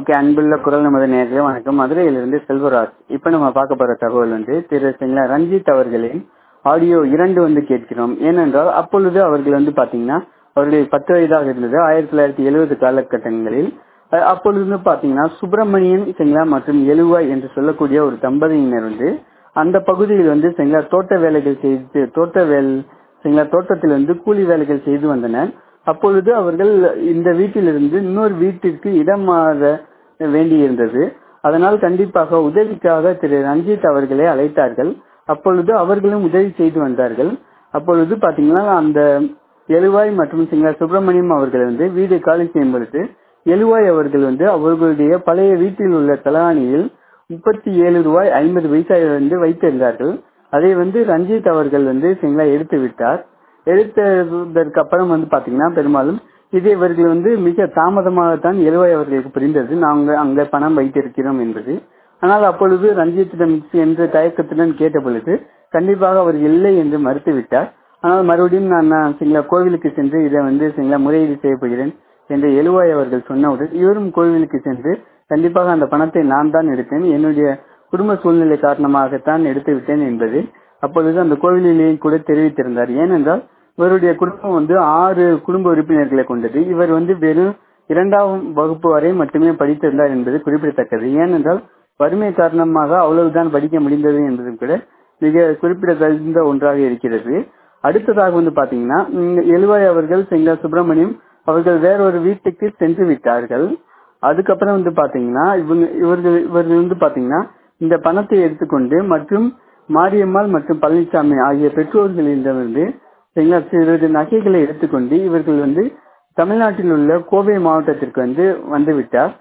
okay அன்புள்ள குரல் நமது நேர்களே வணக்கம் மதுரையிலிருந்து செல்வராஜ் இப்ப நம்ம பார்க்க போற தகவல் வந்து திரு சரிங்களா ரஞ்சித் அவர்களின் ஆடியோ இரண்டு வந்து கேட்கிறோம் ஏனென்றால் அப்பொழுது அவர்கள் வந்து பாத்தீங்கன்னா அவர்களுக்கு பத்து வயதாக இருந்தது ஆயிரத்தி தொள்ளாயிரத்தி எழுபது காலகட்டங்களில் அஹ் அப்பொழுது வந்து பாத்தீங்கன்னா சுப்பிரமணியன் சரிங்களா மற்றும் எழுவாய் என்று சொல்லக்கூடிய ஒரு தம்பதியினர் வந்து அந்த பகுதியில் வந்து சரிங்களா தோட்ட வேலைகள் செய்து தோட்ட வேல் சரிங்களா தோட்டத்தில் வந்து கூலி வேலைகள் செய்து வந்தனர் அப்பொழுது அவர்கள் இந்த வீட்டிலிருந்து இன்னொரு வீட்டிற்கு இடம் மாற வேண்டியிருந்தது அதனால் கண்டிப்பாக உதவிக்காக திரு ரஞ்சித் அவர்களை அழைத்தார்கள் அப்பொழுது அவர்களும் உதவி செய்து வந்தார்கள் அப்பொழுது பாத்தீங்கன்னா அந்த எழுவாய் மற்றும் சிங்கள சுப்பிரமணியம் அவர்கள் வந்து வீடு காலி செய்யும் பொழுது எழுவாய் அவர்கள் வந்து அவர்களுடைய பழைய வீட்டில் உள்ள தலானியில் முப்பத்தி ஏழு ரூபாய் ஐம்பது பைசா வந்து வைத்திருந்தார்கள் அதை வந்து ரஞ்சித் அவர்கள் வந்து சிங்களா எடுத்து விட்டார் எடுத்ததற்கு அப்புறம் வந்து பாத்தீங்கன்னா பெரும்பாலும் இது இவர்கள் வந்து மிக தாமதமாகத்தான் எழுவாய் அவர்களுக்கு புரிந்தது நாங்கள் அங்க பணம் வைத்திருக்கிறோம் என்பது ஆனால் அப்பொழுது ரஞ்சித்திடம் என்று தயக்கத்துடன் கேட்ட பொழுது கண்டிப்பாக அவர் இல்லை என்று மறுத்துவிட்டார் ஆனால் மறுபடியும் நான் நான் சிங்கள கோவிலுக்கு சென்று இதை வந்து சிங்கள முறையீடு செய்ய போகிறேன் என்று எழுவாய் அவர்கள் சொன்னவுடன் இவரும் கோவிலுக்கு சென்று கண்டிப்பாக அந்த பணத்தை நான் தான் எடுத்தேன் என்னுடைய குடும்ப சூழ்நிலை காரணமாகத்தான் எடுத்து விட்டேன் என்பது அப்பொழுது அந்த கோவிலிலேயே கூட தெரிவித்திருந்தார் ஏனென்றால் இவருடைய குடும்பம் வந்து ஆறு குடும்ப உறுப்பினர்களை கொண்டது இவர் வந்து வெறும் இரண்டாம் வகுப்பு வரை மட்டுமே படித்திருந்தார் என்பது குறிப்பிடத்தக்கது ஏனென்றால் வறுமை காரணமாக அவ்வளவுதான் படிக்க முடிந்தது என்பதும் கூட மிக குறிப்பிடத்தகுந்த ஒன்றாக இருக்கிறது அடுத்ததாக வந்து பாத்தீங்கன்னா எழுவாய் அவர்கள் செங்க சுப்பிரமணியம் அவர்கள் வேறொரு வீட்டுக்கு சென்று விட்டார்கள் அதுக்கப்புறம் வந்து பாத்தீங்கன்னா இவங்க இவர்கள் இவர்கள் வந்து பாத்தீங்கன்னா இந்த பணத்தை எடுத்துக்கொண்டு மற்றும் மாரியம்மாள் மற்றும் பழனிசாமி ஆகிய பெற்றோர்களிடமிருந்து சிறிது நகைகளை எடுத்துக்கொண்டு இவர்கள் வந்து தமிழ்நாட்டில் உள்ள கோவை மாவட்டத்திற்கு வந்து வந்துவிட்டார்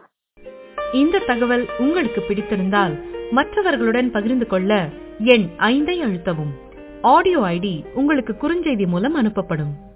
இந்த தகவல் உங்களுக்கு பிடித்திருந்தால் மற்றவர்களுடன் பகிர்ந்து கொள்ள எண் ஐந்தை அழுத்தவும் ஆடியோ ஐடி உங்களுக்கு குறுஞ்செய்தி மூலம் அனுப்பப்படும்